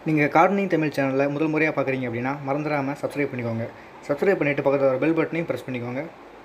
நீங்கள் கார்டனிங் தமிழ் சேனலில் முதல் முறையாக பார்க்குறீங்க அப்படின்னா மறந்துடாமல் சப்ஸ்கிரைப் பண்ணிக்கோங்க சப்ஸ்கிரைப் பண்ணிவிட்டு பக்கத்தில் ஒரு பெல் பட்டனையும் ப்ரெஸ் பண்ணிக்கோங்க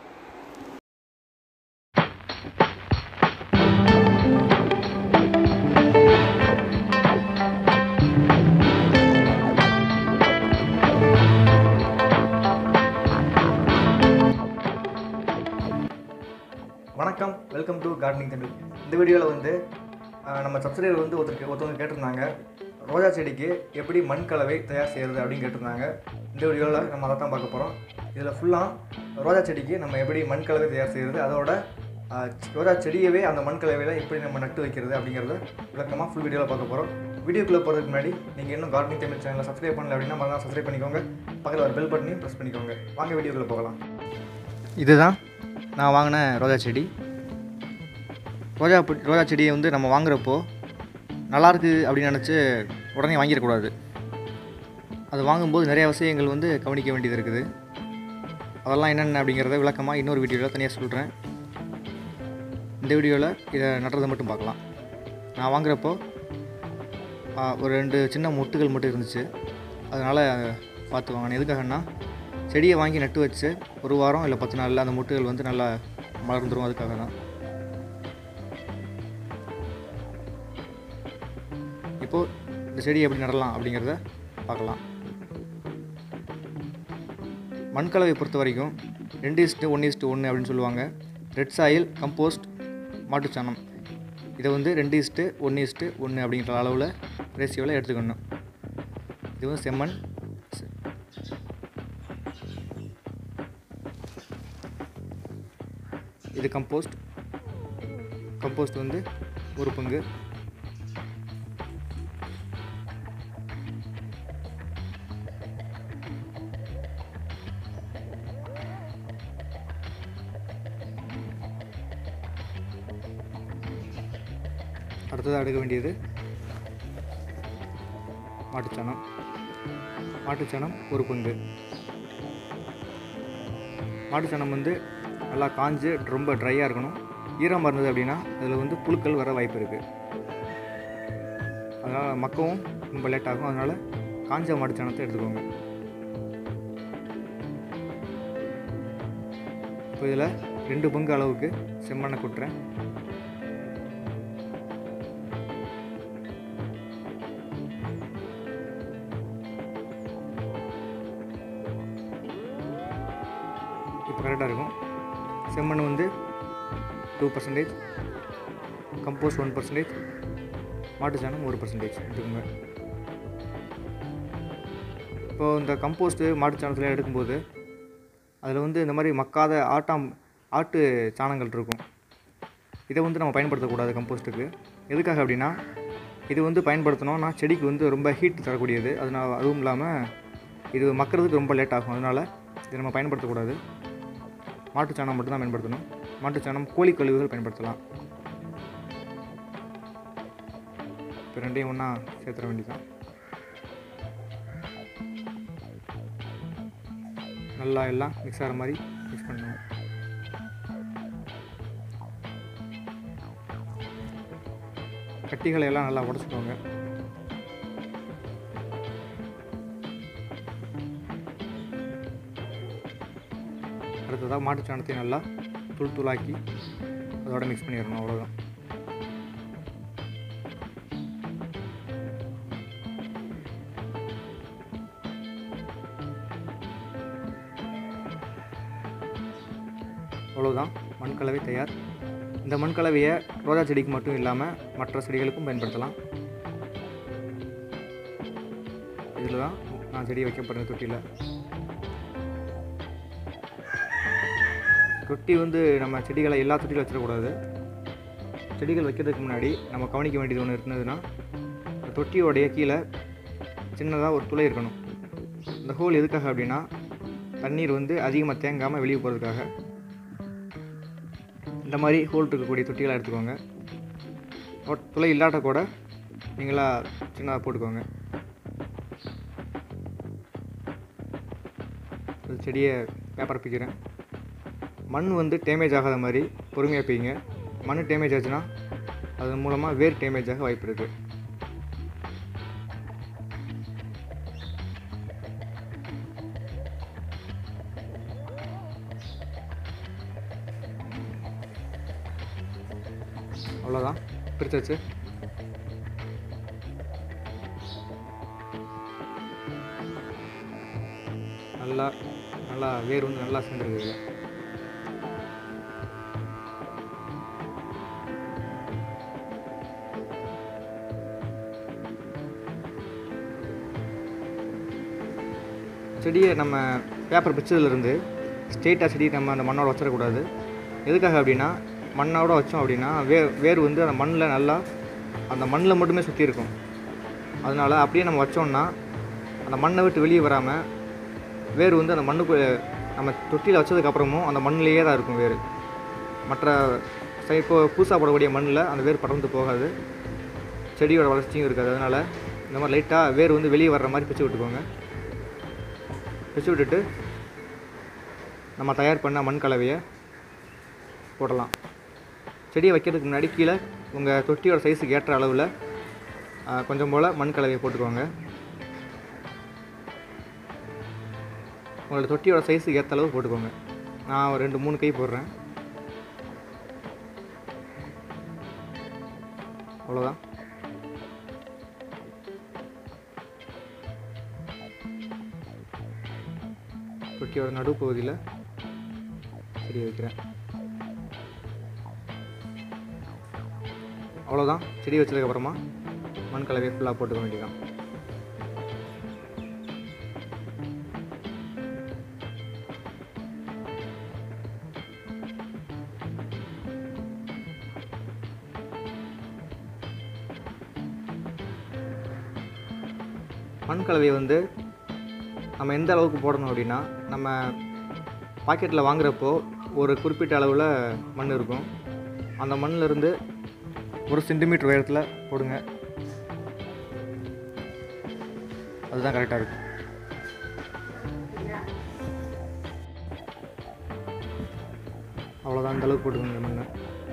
வணக்கம் வெல்கம் டு கார்டனிங் தமிழ் இந்த வீடியோவில் வந்து ஆஹ், நம்ம சப்ஸ்கிரைபர் வந்து ஒருத்தருக்கு ஒருத்தவங்க கேட்டிருந்தாங்க ரோஜா செடிக்கு எப்படி மண் கலவை தயார் செய்கிறது அப்படின்னு கேட்டிருந்தாங்க இந்த வீடியோவில் நம்ம அதை தான் பார்க்க போகிறோம் இதில் ஃபுல்லாக ரோஜா செடிக்கு நம்ம எப்படி மண் கலவை தயார் செய்கிறது அதோட ஆஹ், ரோஜா செடியவே அந்த மண் கலவையில் எப்படி நம்ம நட்டு வைக்கிறது அப்படிங்கிறத விளக்கமாக ஃபுல் வீடியோவில் பார்க்க போகிறோம் வீடியோக்குள்ளே போகிறதுக்கு முன்னாடி நீங்கள் இன்னும் கார்டனிங் தமிழ் சேனலை சப்ஸ்கிரைப் பண்ணல அப்படின்னா மறக்காம சப்ஸ்கிரைப் பண்ணிக்கோங்க பக்கத்தில் ஒரு பெல் பட்டனையும் ப்ரெஸ் பண்ணிக்கோங்க வாங்க வீடியோக்குள்ளே போகலாம் இதுதான் நான் வாங்கின ரோஜா செடி ரோஜா பு- ரோஜா செடியை வந்து நம்ம வாங்குறப்போ நல்லா இருக்கு அப்படின்னு நினச்சி உடனே வாங்கிடக்கூடாது அது வாங்கும்போது நிறைய விஷயங்கள் வந்து கவனிக்க வேண்டியது இருக்குது அதெல்லாம் என்னென்ன அப்படிங்கிறத விளக்கமாக இன்னொரு வீடியோவில் தனியாக சொல்கிறேன் இந்த வீடியோவில் இதை நடுறதை மட்டும் பார்க்கலாம் நான் வாங்குறப்போ ஆ, ஒரு ரெண்டு சின்ன மொட்டுகள் மட்டும் இருந்துச்சு அதனால் பார்த்து வாங்கினேன் எதுக்காகன்னா செடியை வாங்கி நட்டு வச்சு ஒரு வாரம் இல்லை பத்து நாளில் அந்த மொட்டுகள் வந்து நல்லா மலர்ந்துடும் அதுக்காக தான் இப்போது இந்த செடியை எப்படி நடலாம் அப்படிங்கிறத பார்க்கலாம் மண்கலவை பொறுத்த வரைக்கும் ரெண்டு இஸ்ட்டு ஒன்று இஸ்ட்டு ஒன்று அப்படின்னு சொல்லுவாங்க ரெட் சாயில் கம்போஸ்ட் மாட்டுச்சாணம் இதை வந்து ரெண்டு இஸ்ட்டு ஒன்று இஸ்ட்டு ஒன்று அப்படிங்கிற அளவில் ரேசியோவில் எடுத்துக்கணும் இது வந்து செம்மண் செ- இது கம்போஸ்ட் கம்போஸ்ட் வந்து ஒரு பங்கு அடுத்ததாக எடுக்க வேண்டியது மாட்டுச்சாணம் மாட்டுச்சாணம் ஒரு பங்கு மாட்டுச்சாணம் வந்து நல்லா காஞ்சு ரொம்ப ட்ரையாக இருக்கணும் ஈரமாக இருந்தது அப்படின்னா அதில் வந்து புழுக்கள் வர வாய்ப்பு இருக்குது அதனால் மக்கவும் ரொம்ப லேட் ஆகும் அதனால் காஞ்ச மாட்டுச்சாணத்தை எடுத்துக்கோங்க இப்போ இதில் ரெண்டு பங்கு அளவுக்கு செம்மண்ணை கொட்டுறேன் இப்போ கரெக்டாக இருக்கும் செம்மண் வந்து two percentage compost one percentage மாட்டுச்சாணம் ஒரு பர்சன்டேஜ் எடுத்துக்கோங்க இப்போது இந்த கம்போஸ்ட்டு மாட்டுச்சாணத்தில் எடுக்கும்போது அதில் வந்து இந்த மாதிரி மக்காத ஆட்டாம் ஆட்டு சாணங்கள் இருக்கும் இதை வந்து நம்ம பயன்படுத்தக்கூடாது கம்போஸ்ட்டுக்கு எதுக்காக அப்படின்னா இது வந்து பயன்படுத்தினோம்னா செடிக்கு வந்து ரொம்ப ஹீட் தரக்கூடியது அதனால் அதுவும் இல்லாமல் இது மக்கிறதுக்கு ரொம்ப லேட் ஆகும் அதனால் இதை நம்ம பயன்படுத்தக்கூடாது மாட்டுச்சாணம் மட்டும்தான் பயன்படுத்தணும் மாட்டுச்சாணம் கோழி கழிவுகள் பயன்படுத்தலாம் இப்போ ரெண்டையும் ஒன்றா சேர்த்துற வேண்டியதான் நல்லா எல்லாம் மிக்ஸ் ஆகிற மாதிரி மிக்ஸ் பண்ணணும் கட்டிகளை எல்லாம் நல்லா உடச்சிக்கோங்க அடுத்ததாக மாட்டுச்சாணத்தை நல்லா தூள் தூளாக்கி அதோட மிக்ஸ் பண்ணிடணும் அவ்வளோதான் அவ்வளோதான் மண்கலவை தயார் இந்த மண்கலவையை ரோஜா செடிக்கு மட்டும் இல்லாமல் மற்ற செடிகளுக்கும் பயன்படுத்தலாம் இதில் தான் நான் செடி வைக்க போகிறேன் தொட்டியில் தொட்டி வந்து நம்ம செடிகளை எல்லா தொட்டியிலும் வச்சிடக்கூடாது செடிகள் வைக்கிறதுக்கு முன்னாடி நம்ம கவனிக்க வேண்டியது ஒன்று இருந்ததுன்னா இந்த தொட்டியோடைய கீழே சின்னதாக ஒரு துளை இருக்கணும் இந்த ஹோல் எதுக்காக அப்படின்னா தண்ணீர் வந்து அதிகமாக தேங்காமல் வெளியே போகிறதுக்காக இந்த மாதிரி ஹோல் இருக்கக்கூடிய தொட்டிகளை எடுத்துக்கோங்க ஒட்- துளை இல்லாட்ட கூட நீங்களா சின்னதாக போட்டுக்கோங்க இந்த செடியை பேப்பர் பிக்கிறேன் மண் வந்து டேமேஜ் ஆகாத மாதிரி பொறுமையாக பீங்க மண் டேமேஜ் ஆச்சுன்னா அதன் மூலமாக வேர் டேமேஜ் ஆக வாய்ப்பு இருக்குது அவ்வளோதான் பிரிச்சாச்சு நல்லா நல்லா வேர் வந்து நல்லா சேர்ந்துருக்கு இதில் செடியை நம்ம பேப்பர் பிச்சதுலேருந்து ஸ்ட்ரெயிட்டாக செடி நம்ம அந்த மண்ணோட வச்சிடக்கூடாது எதுக்காக அப்படின்னா மண்ணோட வச்சோம் அப்படின்னா வே வேர் வந்து அந்த மண்ணில் நல்லா அந்த மண்ணில் மட்டுமே சுற்றி இருக்கும் அதனால் அப்படியே நம்ம வச்சோம்னா அந்த மண்ணை விட்டு வெளியே வராமல் வேர் வந்து அந்த மண்ணுக்கு நம்ம தொட்டியில் வச்சதுக்கப்புறமும் அந்த மண்ணிலேயே தான் இருக்கும் வேர் மற்ற சை- இப்போ புதுசாக போடக்கூடிய மண்ணில் அந்த வேர் படர்ந்து போகாது செடியோட வளர்ச்சியும் இருக்காது அதனால் இந்த மாதிரி லைட்டாக வேர் வந்து வெளியே வர்ற மாதிரி பிச்சு விட்டுக்கோங்க பிச்சு விட்டுட்டு நம்ம தயார் பண்ண மண் கலவையை போடலாம் செடியை வைக்கிறதுக்கு முன்னாடி கீழே உங்கள் தொட்டியோட சைஸுக்கு ஏற்ற அளவில் ஆ, கொஞ்சம் போல் மண் கலவையை போட்டுக்கோங்க உங்களோட தொட்டியோட சைஸுக்கு ஏற்ற அளவு போட்டுக்கோங்க நான் ஒரு ரெண்டு மூணு கை போடுறேன் அவ்வளோதான் தொட்டியோட நடுப்பகுதியில் செடியை வைக்கிறேன் அவ்வளோதான் செடி வச்சதுக்கப்புறமா மண் கலவையை ஃபுல்லாக போட்டுக்க வேண்டியதான் மண் கலவையை வந்து நம்ம எந்த அளவுக்கு போடணும் அப்படின்னா நம்ம பாக்கெட்டில் வாங்குறப்போ ஒரு குறிப்பிட்ட அளவில் மண் இருக்கும் அந்த மண்ணில் இருந்து ஒரு சென்டிமீட்டர் உயரத்தில் போடுங்க அதுதான் கரெக்டாக இருக்கும் அவ்வளோதான் அந்த அளவுக்கு போட்டுக்கோங்க மண்ணை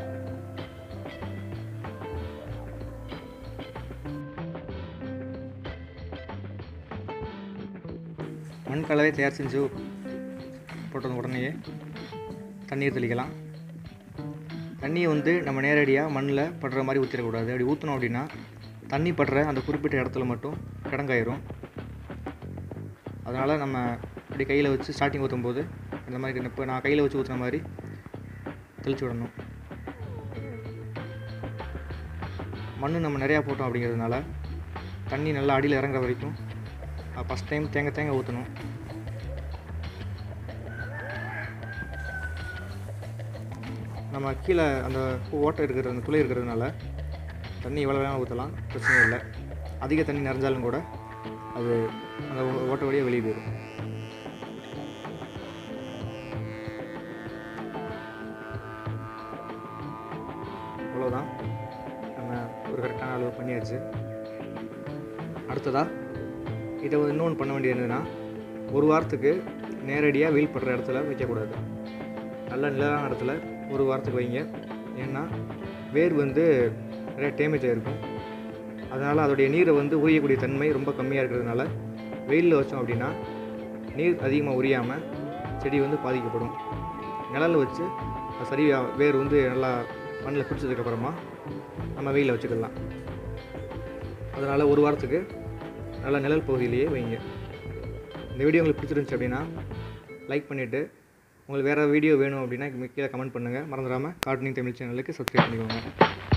மண் கலவை தயார் செஞ்சு போட்டது உடனேயே தண்ணீர் தெளிக்கலாம் தண்ணியை வந்து நம்ம நேரடியாக மண்ணில் படுற மாதிரி ஊற்றிடக்கூடாது அப்படி ஊற்றினோம் அப்படின்னா தண்ணி படுற அந்த குறிப்பிட்ட இடத்துல மட்டும் கிடங்காயிரும் அதனால் நம்ம இப்படி கையில் வச்சு ஸ்டார்டிங் ஊற்றும் போது இந்த மாதிரி இப்போ நான் கையில் வச்சு ஊற்றுன மாதிரி தெளிச்சு விடணும் மண் நம்ம நிறையா போட்டோம் அப்படிங்கிறதுனால தண்ணி நல்லா அடியில் இறங்குற வரைக்கும் ஃபஸ்ட் டைம் தேங்க தேங்க ஊற்றணும் நம்ம கீழே அந்த ஓட்டை இருக்கிற அந்த துளை இருக்கிறதுனால தண்ணி எவ்வளோ வேணாலும் ஊற்றலாம் பிரச்சனை இல்லை அதிக தண்ணி நிறைஞ்சாலும் கூட அது அந்த ஓ- ஓட்டை வழியாக வெளியே போயிடும் அவ்வளோதான் நம்ம ஒரு கரெக்டான அளவு பண்ணியாச்சு அடுத்ததாக இதை இன்னொன்று பண்ண வேண்டியது என்னதுன்னா ஒரு வாரத்துக்கு நேரடியாக வெயில் படுற இடத்துல வைக்கக்கூடாது நல்ல நிழலான இடத்துல ஒரு வாரத்துக்கு வைங்க ஏன்னா வேர் வந்து நிறைய டேமேஜ் ஆகிருக்கும் அதனால் அதோடைய நீரை வந்து உரியக்கூடிய தன்மை ரொம்ப கம்மியாக இருக்கிறதுனால வெயிலில் வச்சோம் அப்படின்னா நீர் அதிகமாக உரியாமல் செடி வந்து பாதிக்கப்படும் நிழல்ல வச்சு அது சரியாக வேர் வந்து நல்லா மண்ணில் பிடிச்சதுக்கப்புறமா நம்ம வெயிலில் வச்சுக்கலாம் அதனால் ஒரு வாரத்துக்கு நல்லா நிழல் பகுதியிலேயே வைங்க இந்த வீடியோ உங்களுக்கு பிடிச்சிருந்துச்சு அப்படின்னா லைக் பண்ணிவிட்டு உங்களுக்கு வேறு வீடியோ வேணும் அப்படின்னா கீழே கமெண்ட் பண்ணுங்கள் மறந்துடாமல் கார்டனிங் தமிழ் சேனலுக்கு சப்ஸ்கிரைப் பண்ணிக்கோங்க